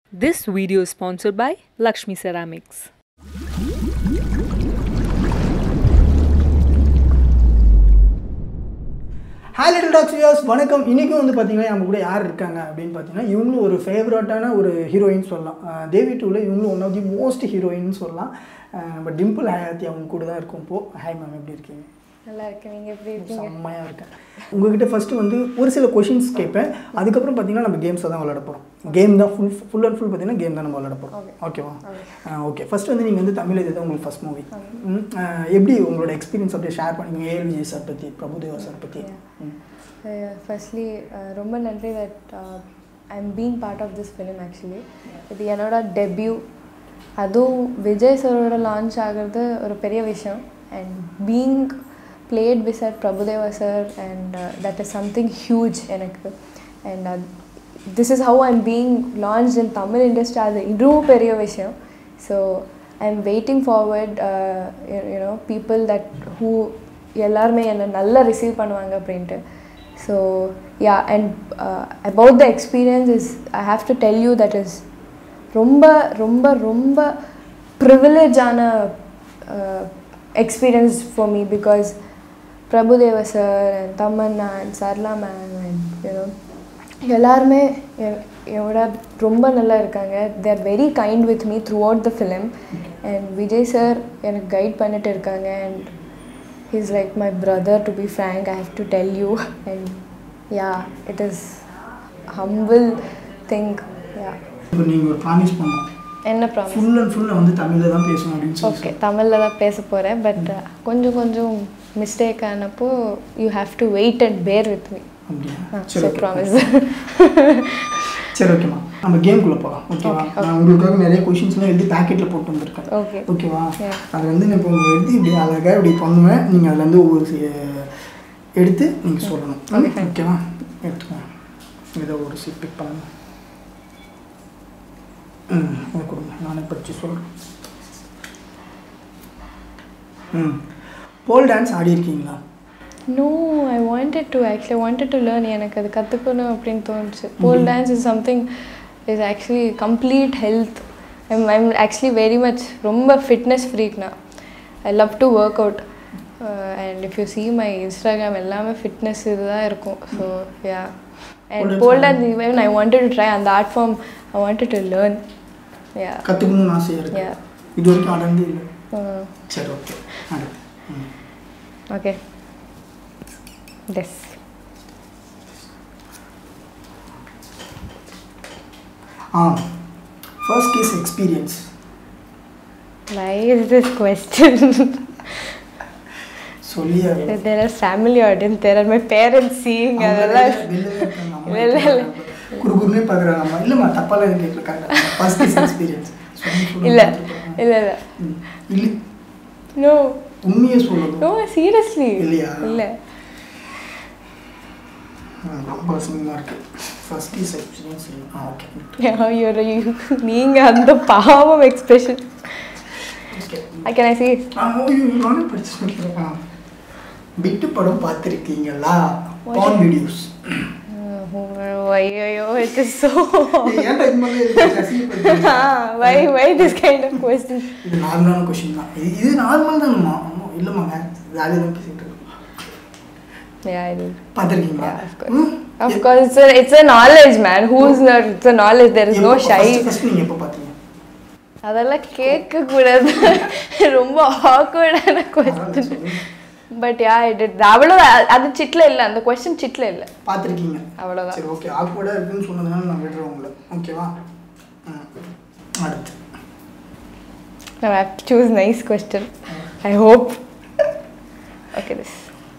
This video is sponsored by Lakshmi Ceramics. Hi little talks views வணக்கம் இன்றைக்கும் வந்து பார்த்தீங்கன்னா நம்ம கூட யார் இருக்காங்க அப்படின்னு பார்த்தீங்கன்னா இவங்களும் ஒரு ஃபேவரட்டான ஒரு ஹீரோயின் சொல்லலாம் அஹ் தேவி டூவில் இவங்களும் one of the most heroine சொல்லலாம் அஹ் நம்ம டிம்பிள் ஹயாத்தி அவங்க கூட தான் இருக்கும் இப்போது ஹாய் மேம் எப்படி இருக்கீங்க நல்லா இருக்கேன் நீங்கள் எப்படி இருக்கீங்க செம்மையாக இருக்கேன் உங்ககிட்ட ஃபஸ்ட்டு வந்து ஒரு சில கொஷின்ஸ் கேட்பேன் அதுக்கப்புறம் பார்த்தீங்கன்னா நம்ம கேம்ஸை தான் விளையாட போகிறோம் கேம் தான் ஃபுல் ஃபுல் அண்ட் ஃபுல் பார்த்தீங்கன்னா கேம் தான் நம்ம விளையாட போகிறோம் ஓகேவா ஓகே ஃபர்ஸ்ட் வந்து நீங்கள் வந்து தமிழ் இதுதான் உங்களுக்கு ஃபஸ்ட் மூவி எப்படி உங்களோட எக்ஸ்பீரியன்ஸ் அப்படியே ஷேர் பண்ணிக்கோங்க ஏஎல் விஜய் சார் பற்றி பிரபுதேவா சார் பற்றி ம் ஃபர்ஸ்ட்லி ரொம்ப நன்றி that I am being part of this film actually இது என்னோட டெபியூ அதுவும் விஜய் சரோட லான்ச் ஆகிறது ஒரு பெரிய விஷயம் and being played beside Prabhudeva sir and that is something huge எனக்கு and this is how I'm being launch in Tamil industry அது இதுவும் பெரிய விஷயம் so I am waiting forward you know people that who எல்லாருமே என்னை நல்லா ரிசீவ் பண்ணுவாங்க அப்படின்ட்டு so yeah and about the experience is I have to tell you that is ரொம்ப ரொம்ப ரொம்ப ப்ரிவிலேஜான experience for me because Prabhudeva sir and Tamannaah and Sarla ma'am and you know எல்லாருமே எ- என்னோட ரொம்ப நல்லா இருக்காங்க they are very kind with me through out the film and Vijay sir எனக்கு கைட் பண்ணிட்டு இருக்காங்க and he's like my brother to be frank I have to tell you and yeah it is humble think yeah இப்போ நீங்கள் ஒரு promise பண்ணோம் என்ன problem full and full நான் வந்து தமிழில் தான் பேசணும் அப்படின்னு சொல்லி ஓகே தமிழில் தான் பேச போகிறேன் பட் கொஞ்சம் கொஞ்சம் மிஸ்டேக் ஆனப்போ you have to wait and bear with me அப்படியா ஸோ சரி okay. ப்ராமிஸ் சரி ஓகேம்மா நம்ம கேம்குள்ளே போகலாம் ஓகேவா Okay, okay. நான் உங்களுக்காக நிறைய கொஷின்ஸ்லாம் எழுதி பேக்கெட்டில் போட்டு வந்திருக்கேன் ஓகே ஓகேவா Yeah. அது வந்து நான் இப்போ உங்களுக்கு எழுதி இப்படி அழகாக இப்படி பண்ணுவேன் நீங்கள் அதுலேருந்து ஒவ்வொரு சி- எடுத்து நீங்கள் சொல்லணும் Okay, fine. ஓகேவா எடுத்துக்கோங்க ஏதோ ஒரு சீட் பிக் பண்ணுங்க ம் அதை கொடுங்க நானே படித்து சொல்கிறேன் ம் போல் டான்ஸ் ஆடி இருக்கீங்களா no I wanted to actually wanted to learn எனக்கு அது கற்றுக்கணும் அப்படின்னு தோணுச்சு pole dance is something is actually complete health I'm I'm actually very much ரொம்ப ஃபிட்னஸ் ஃப்ரீக்னா I love to work out and if you see my Instagram எல்லாமே fitness இதுதான் இருக்கும் so yeah and Pole pole dance dance even I wanted to try அந்த art form I wanted to learn yeah கற்றுக்கணும்னு ஆசையாக இருக்கு Yeah. இது வரைக்கும் அடர்ந்து இல்லை சரி ஓகே அடுத்து ம் ஓகே எஸ் ஆ first kiss experience Why is this question? சொல்லி there are family audience, there are my parents seeing அதெல்லாம் இல்ல, இல்ல. குறுகுறுனே பார்க்குறாங்க அம்மா இல்லைம்மா தப்பாலாம் எதுவும் கேட்கல கரெக்டாக ஃபர்ஸ்ட் கேஸ் எக்ஸ்பீரியன்ஸ் இல்ல இல்ல இல்ல இல்லை நோ உண்மையை சொல்லணும் நோ சீரியஸ்லி இல்லையா? இல்ல ம், ரொம்ப அசிங்கமாக இருக்குது ஃபர்ஸ்ட் கேஸ் எக்ஸ்பீரியன்ஸ் ஆ ஓகே you're you நீங்க அந்த பாவம் expression okay I can I see ஆ ஓய்யோ நானே படிச்சு சொல்லிக்கிறேன் ஆ பிட்டு படம் பார்த்துருக்கீங்களா பான் வீடியோஸ் ஐயோ it is so ஏன்டா இது மாதிரி இருக்கு? அசிங்கப்படுத்துறீங்க? why why this kind of question இது நார்மலான கொஷின் தான் இது இது நார்மல் தானம்மா ஆமாம் இல்லைம்மாங்க ஜாலியாக தான் பேசிகிட்டு இருக்கோம் yeah I do பார்த்துருக்கீங்களா Yeah, of course. of course it's a, it's a knowledge man who's not it's a knowledge there is no shy first நீங்கள் எப்போ பார்த்தீங்க அதெல்லாம் கேட்க கூடாது ரொம்ப ஆக்வர்டான கொஸ்டின் பட் யா இட் அவ்வளோ அது சிட்ல இல்லை அந்த கொஸ்டின் சிட்ல இல்லை பார்த்துருக்கீங்க அவ்வளோதான் சரி ஓகே ஆக்வர்டாக இருக்குன்னு சொன்னதுனால நான் விடுறேன் உங்களை ஓகேவா ம். அடுத்து Now I have to choose nice question. I hope. Okay, this.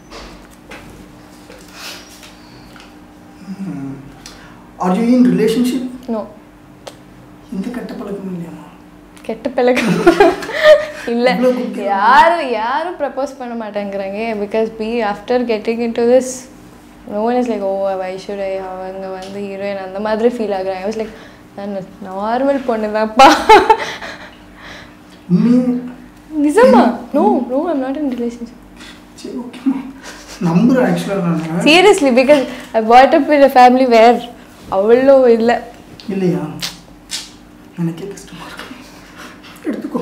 Are you in relationship No. இந்த கெட்ட பழக்கமும் இல்லையாம்மா கெட்ட பழக்கம் இல்லை இவ்வளவு குட்டி. யாரும் யாரும் ப்ரப்போஸ் பண்ண மாட்டேங்கிறாங்க because be after getting in to this no one is like oh வைஷுரை அவங்க வந்து ஹீரோயின் அந்த மாதிரி ஃபீல் ஆகுறாங்க ஐ வாஸ் லைக் நான் நார்மல் பொண்ணு தான்ப்பா உண்மையே நிஜமா no no I'm not in relationship சரி ஓகேம்மா நம்புறேன் ஆக்சுவலாக நான் seriously because I put up in family where அவ்வளோ இல்லை இல்லையா எனக்கே கஷ்டமா இருக்கு எடுத்துக்கோ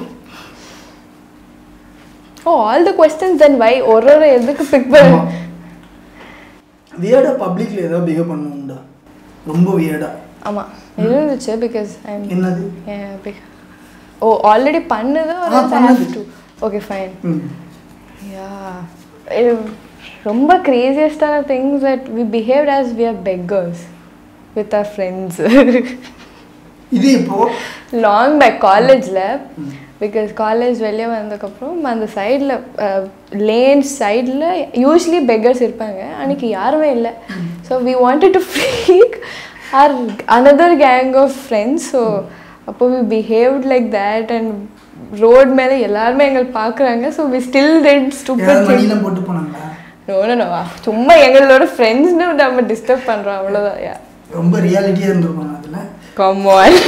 ஓ ஆல் த கொஸ்டின்ஸ் தென் வை ஒரு ஒரு எதுக்கு பிக் பண்ண வியர்டா பப்ளிக்ல ஏதாவது பிஹேவ் பண்ண உண்டா ரொம்ப வியர்டா ஆமாம் இருந்துச்சு பிகாஸ் ஐ என்னது ஓ ஆல்ரெடி பண்ணது ஆ, பண்ணது. ஓகே ஃபைன் ம் யா ரொம்ப கிரேசியஸ்டான things that we behaved as we are beggars with our friends இது இப்போ லாங் பேக் காலேஜில் பிகாஸ் காலேஜ் வெளியே வந்ததுக்கப்புறம் அந்த சைடில் லேன்ஸ் சைடில் யூஸ்வலி பெக்கர்ஸ் இருப்பாங்க அன்றைக்கி யாருமே இல்லை so we wanted to freak our another gang of friends so அப்போ we behaved like that and road மேலே எல்லாருமே எங்களை பார்க்குறாங்க ஸோ வி ஸ்டில் டெட் யாராவது ஸ்டூப்பர் மணிலாம் போட்டு போனாங்களா நோ நோ சும்மா எங்களோட ஃப்ரெண்ட்ஸ்னு நம்ம டிஸ்டர்ப் பண்ணுறோம் அவ்வளோதான் யா ரொம்ப ரியாலிட்டியாக இருந்திருப்பாங்க அதில் கம் ஆன்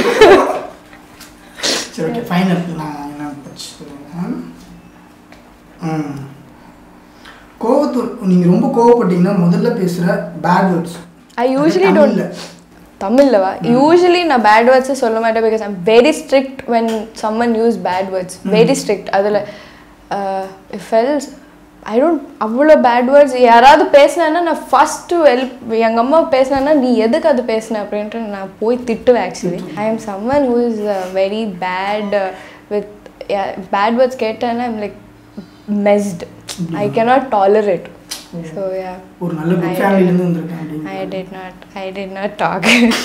சரி ஓகே ஃபைனல் நான் என்ன பச்சு சொல்லுங்க ம் கோவத்து நீங்கள் ரொம்ப கோவப்பட்டீங்கன்னா முதல்ல பேசுகிற bad words I usually don't தமிழ்லவா யூஸ்வலி நான் பேட் வேர்ட்ஸே சொல்ல மாட்டேன் because I'm very strict when someone use bad words very strict அதில் இஃப் எல்ஸ் ஐ டோன்ட் அவ்வளோ பேட் வேர்ட்ஸ் யாராவது பேசினேன்னா நான் ஃபஸ்ட்டு வெல் எங்கள் அம்மா பேசினேன்னா நீ எதுக்கு அது பேசின அப்படின்ட்டு நான் போய் திட்டுவேன் actually I am someone who is very bad with bad words கேட்டேன்னா I'm like messed I cannot tolerate so yeah ஒரு நல்ல குட் ஃபேமிலிலேருந்து வந்திருக்கேன் அப்படின்னு I did not. I did not talk.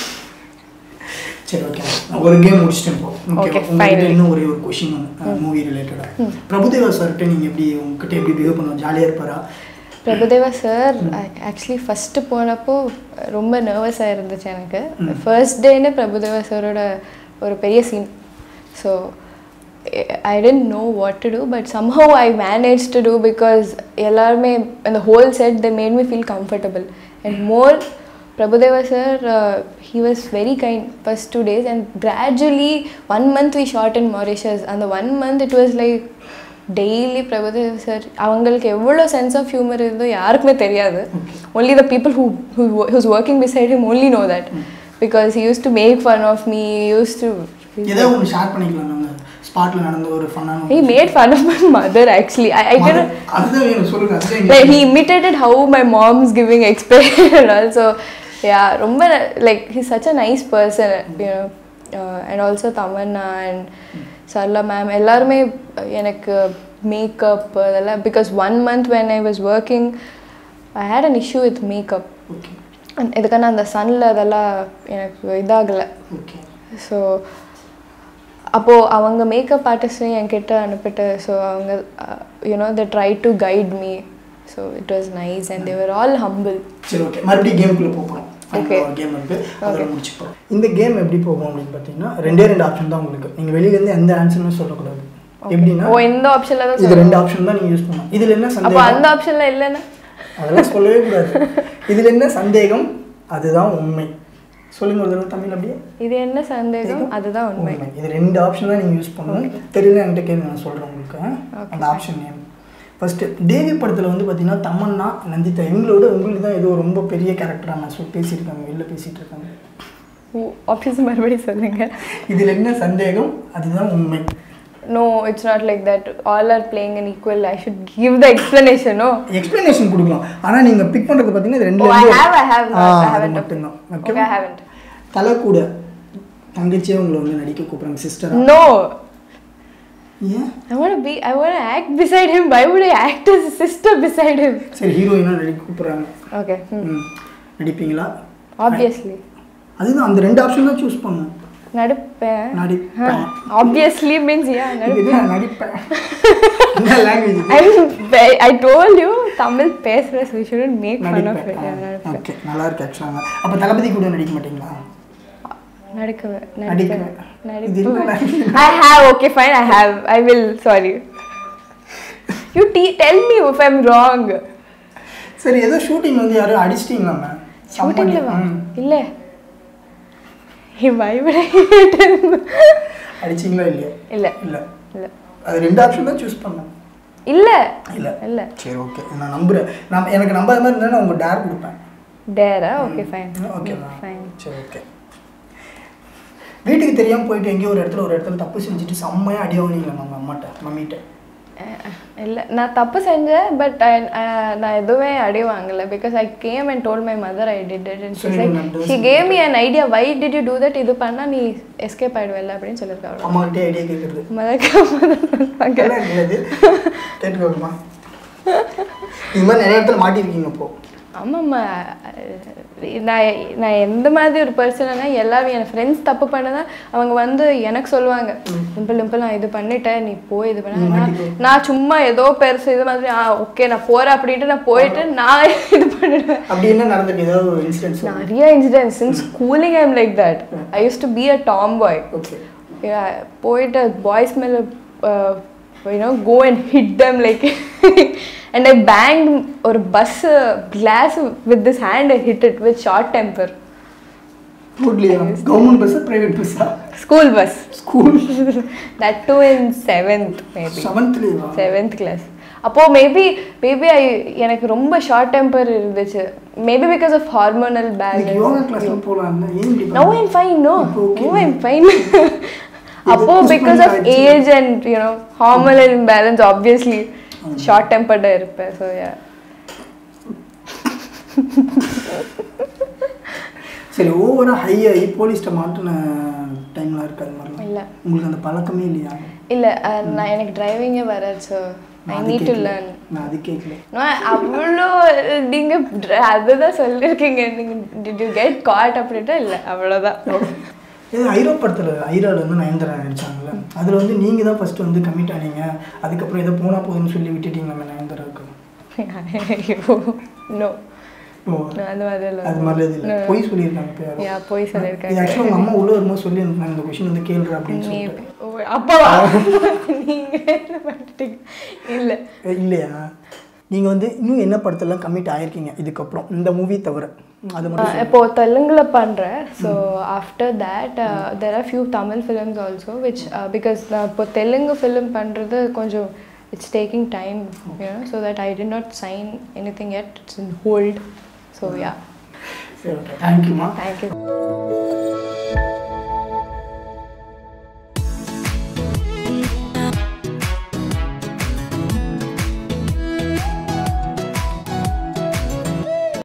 சரி ஓகே ஒரு கேம் முடிச்சிட்டேன் இப்போ Okay, ஓகே உங்ககிட்ட finally. இன்னும் ஒரே ஒரு கொஷின் ஒன்று மூவி ரிலேட்டடாக பிரபுதேவா சார்கிட்ட நீங்கள் எப்படி உங்ககிட்ட எப்படி பிஹேவ் பண்ணுவோம் ஜாலியாக இருப்பாரா பிரபுதேவா சார் ஆக்சுவலி ஃபஸ்ட்டு போனப்போ ரொம்ப நர்வஸாக இருந்துச்சு எனக்கு ஃபர்ஸ்ட் டேன்னு பிரபுதேவா சாரோட ஒரு பெரிய scene so I didn't know what to do but somehow I manage to do because எல்லாருமே அந்த whole set they made me feel comfortable and more Prabhudeva sir, uh, he was very kind first two days and gradually one month we shot in Mauritius and the one month it was like daily Prabhudev sir அவங்களுக்கு எவ்வளோ sense of humour இருந்தோ யாருக்குமே தெரியாது only the people who who's working beside him only no that because he use to make fun of me use to ஏதாவது ஒன்று share பண்ணிக்கலாம் நம்ம ஸ்பாட்டில் நடந்த ஒரு ஃபன்னான he made fun of my mother actually I I மத- அதுதான் வேணும் சொல்லுங்க அதுதான் like எங்களுக்கு he imitated how my mom's giving expression and also yeah ரொம்ப like he's such a nice person you know uh, and also Tamanna and Sarla ma'am எல்லாருமே எனக்கு makeup அதெல்லாம் because one month when I was working I had an issue with makeup okay இதுக்கான அந்த சன்னில் அதெல்லாம் எனக்கு இதாகலை okay so அப்போது அவங்க makeup ஆர்டிஸ்டையும் என்கிட்ட அனுப்பிட்டு ஸோ அவங்க you know the try to guide me so it was nice and they were all humble சரி ஓகே மறுபடியும் கேமுக்குள்ளே போகிறோம் Okay. கேம் வந்து அதில் முடிச்சுப்போம் இந்த கேம் எப்படி போகும் அப்படின்னு பார்த்தீங்கன்னா ரெண்டே ரெண்டு ஆப்ஷன் தான் உங்களுக்கு நீங்கள் வெளியிலேருந்து எந்த ஆன்சருமே சொல்லக்கூடாது எப்படின்னா ஓ இந்த ஆப்ஷனில் தான் இது சொல்லணும். ரெண்டு ஆப்ஷன் தான் நீங்கள் யூஸ் பண்ணலாம் இதில் என்ன அப்போ சந்தேகம் அந்த ஆப்ஷனில் இல்லைன்னா அதெல்லாம் சொல்லவே கூடாது இதில் என்ன சந்தேகம் அதுதான் உண்மை சொல்லுங்க ஒரு தடவை தமிழ் அப்படியே இது என்ன சந்தேகம் அதுதான் உண்மை இது ரெண்டு ஆப்ஷன் தான் நீங்கள் யூஸ் பண்ணணும் தெரியல என்கிட்ட கேள்வி நான் சொல்கிறேன் உங்களுக்கு அந்த ஆப்ஷன் நேம் ஃபஸ்ட்டு தேவி படத்தில் வந்து பார்த்தீங்கன்னா தமன்னா நந்திதா இவங்களோட உங்களுக்கு தான் ஏதோ ரொம்ப பெரிய கேரக்டராக நான் சொல்லி பேசியிருக்காங்க வெளில பேசிகிட்டு இருக்காங்க ஆப்ஷன்ஸ் மறுபடியும் சொல்லுங்க இதில் என்ன சந்தேகம் அதுதான் உண்மை no it's not like that all are playing unequal I should give the explanation no explanation கொடுக்கலாம் ஆனால் நீங்கள் பிக் பண்ணுறது பார்த்தீங்கன்னா இது ரெண்டு Oh, I have, I have, ah I அது haven't. மட்டும்தான் Okay, ஓகே I haven't. தலை கூட தங்கச்சியே உங்களை வந்து நடிக்க கூப்பிட்றாங்க சிஸ்டரா No, ஏன் I want to be, I want to act beside him. Why would I act as a sister beside him? சரி ஹீரோயினாக நடிக்க கூப்பிட்றாங்க Okay, hmm. ம் நடிப்பீங்களா obviously. அதுதான் அந்த ரெண்டு ஆப்ஷன் தான் சூஸ் பண்ணும் நடிப்பேன் நடிப்பேன் obviously means yeah இது நடிப்பேன் என்ன நடிப்பேன் என்ன language I mean, I told you Tamil பேசுற so you shouldn't make fun of it. Yeah, நடிப்பேன் நடிப்பேன். ஓகே நல்லா இருக்கு ஆக்சுவலாக அப்போ தளபதி கூட நடிக்க மாட்டீங்களா நடிக்குவேன் நடிக்குவேன். நடிப்பேன் இது என்ன நடிப்பேன் I have okay fine I have I will sorry you te- tell me if I'm wrong சரி ஏதோ ஷூட்டிங் வந்து யாரும் அடிச்சிட்டிங்களா மேம் ஷூட்டிங்ல வா இல்ல why would I hate him அடிச்சிங்களா இல்லையா இல்ல இல்லை இல்ல அது ரெண்டு ஆப்ஷன் தான் சூஸ் பண்ணேன் இல்ல இல்லை இல்ல சரி ஓகே நான் நம்புறேன் நான் எனக்கு நம்பாத மாதிரி இருந்தால் நான் உங்கள் டேர் கொடுப்பேன் டேரா ஓகே ஃபைன் ஓகே ஃபைன் சரி ஓகே வீட்டுக்கு தெரியாமல் போயிட்டு எங்கேயோ ஒரு இடத்துல ஒரு இடத்துல தப்பு செஞ்சுட்டு செம்மையாக அடி வாங்கினீங்களா நம்ம அம்மாட்ட மம்மிட்ட இல்லை நான் தப்பு செஞ்சேன் பட் நான் எதுவுமே அடி வாங்கல because I came and told my mother I did it and சரி, லைக் நான் dress she came me an idea why did you do that இது பண்ணால் நீ எஸ்கேப் ஆயிடுவல்ல அப்படின்னு சொல்லியிருக்காங்க அம்மாக்கிட்டே ஐடியா கேட்குறது மதர் அங்கெல்லாம் கிடையாது கேட்டுக்கோங்கம்மா இது மாதிரி நிறைய இடத்துல மாட்டியிருக்கீங்க இப்போ ஆமாம்மா நான் நான் எந்த மாதிரி ஒரு பர்சனா எல்லாரும் என் ஃப்ரெண்ட்ஸ் தப்பு பண்ணதா அவங்க வந்து எனக்கு சொல்லுவாங்க இம்பிள் இம்பிள் நான் இது பண்ணிட்டேன் நீ போய் இது பண்ண நான் நான் சும்மா ஏதோ பெருசு இது மாதிரி ஆ ஓகே நான் போகிறேன் அப்படின்ட்டு நான் போயிட்டு நான் இது பண்ணிடுவேன் அப்படி என்ன நடந்திருக்கு ஏதாவது ஒரு இன்சிடென்ட்ஸ் நிறைய incidents in schooling I'm like that I use to be a tomboy okay போயிட்டு பாய்ஸ் மேலே you know go and hit them like and I bang ஒரு bus glass with this hand I hit it with short temper குட்லியா government பஸ்ஸா private பஸ்ஸா school bus school that too in seventh maybe செவன்த்லேயா seventh class அப்போது maybe maybe I எனக்கு ரொம்ப short temper இருந்துச்சு maybe because of hormonal இன்னைக்கு yoga balance கிளாஸ்லாம் போகலாம் ஏன் இப்படி நோ பண்ணீங்க? ஐம் ஃபைன் நோ இப்போ okay. நோ ஐம் ஃபைன் அப்போ push பிகாஸ் ஆஃப் பண்ணி age and you know hormonal imbalance obviously short டெம்பர்டாக இருப்பேன் ஸோ யா சரி ஓவராக ஹை ஆகி போலீஸ்ட்ட மாட்டின டைம்லாம் இருக்கு அது மாதிரிலாம் இல்லை உங்களுக்கு அந்த பழக்கமே இல்லையா இல்லை நான் எனக்கு டிரைவிங்கே வராது ஸோ ஐ நான் அது நீட் டு கேட்கல. லேர்ன் நான் அது கேட்கல நான் அவ்வளோ நீங்கள் அதுதான் சொல்லியிருக்கீங்க நீங்கள் டிட் யூ கெட் காட் அப்படின்ட்டு இல்லை அவ்வளோதான் இது ஐரோ படத்தில் ஐராவில் வந்து நயன்தாரா நடிச்சாங்கல்ல அதில் வந்து நீங்கள் தான் ஃபஸ்ட்டு வந்து கமிட் ஆனீங்க அதுக்கப்புறம் ஏதோ போனால் போதும்னு சொல்லி விட்டுட்டீங்க நம்ம நயன்தாராவுக்கு ஐயோ நோ ஓ அந்த மாதிரி இல்லை அது மாதிரி இது இல்லை பொய் சொல்லியிருக்காங்க இப்போ யாரோ. யா போய் இது சொல்லியிருக்காங்க ஆக்சுவலாக உங்கள் அம்மா உள்ளே வரும்போது சொல்லி நான் இந்த கொஷின் வந்து கேள்றேன் அப்படின்னு நீ சொல்லிட்டு ஓ, அப்பவா நீங்க என்ன பண்ணிட்டீங்க இல்ல ஏ, இல்லையா நீங்கள் வந்து இன்னும் என்ன படத்தெல்லாம் கமிட் ஆயிருக்கீங்க இதுக்கப்புறம் இந்த மூவி தவிர அது மட்டும் ஆஹ் இப்போ தெலுங்குல பண்றேன் so after that there are few Tamil films also which because நான் இப்போ தெலுங்கு ஃபிலிம் பண்றது கொஞ்சம் it's taking time you know so that I did not sign anything yet it's in hold so yeah சரி ஓகே தேங்க்யூம்மா தேங்க்யூ